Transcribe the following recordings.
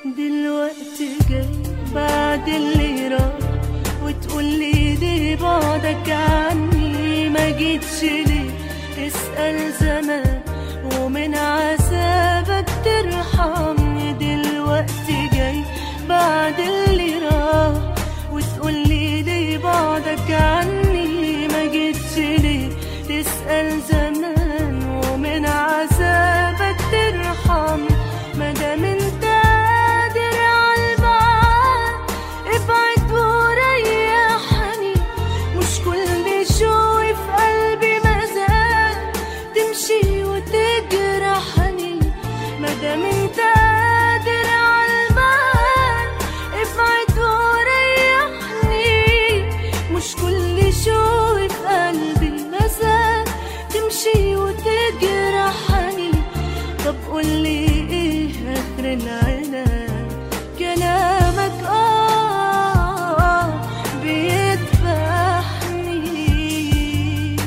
دلوقتي جاي بعد اللي راح وتقولي دي بعدك عني ما جيتش ليه اسأل زمان ومن عذابك ترحمني دلوقتي جاي بعد اللي راح وتقولي ليه بعدك عني ما جيتش ليه تسأل زمان ومن عذابك ترحمني مادام انت قادر عالبعد ابعد وريحني مش كل شوي في قلبي مازال تمشي وتجرحني مادام انت قادر عالبعد ابعد وريحني مش كل شوي في قلبي مازال تمشي وتجرحني طب قولي ايه اخر العناد كلامك اه بيذبحني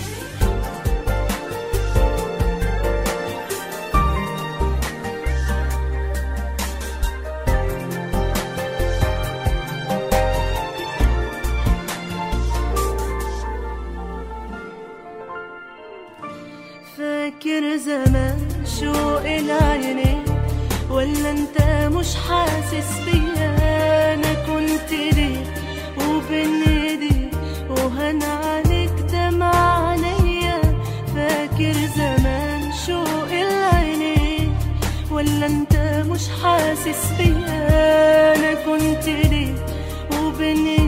فاكر زمان شوق العينين ولا انت مش حاسس بيا انا كنت ليه وبين ايديك وهن عليك دمع عينيا فاكر زمان شوق العينين ولا انت مش حاسس بيا انا كنت ليه وبين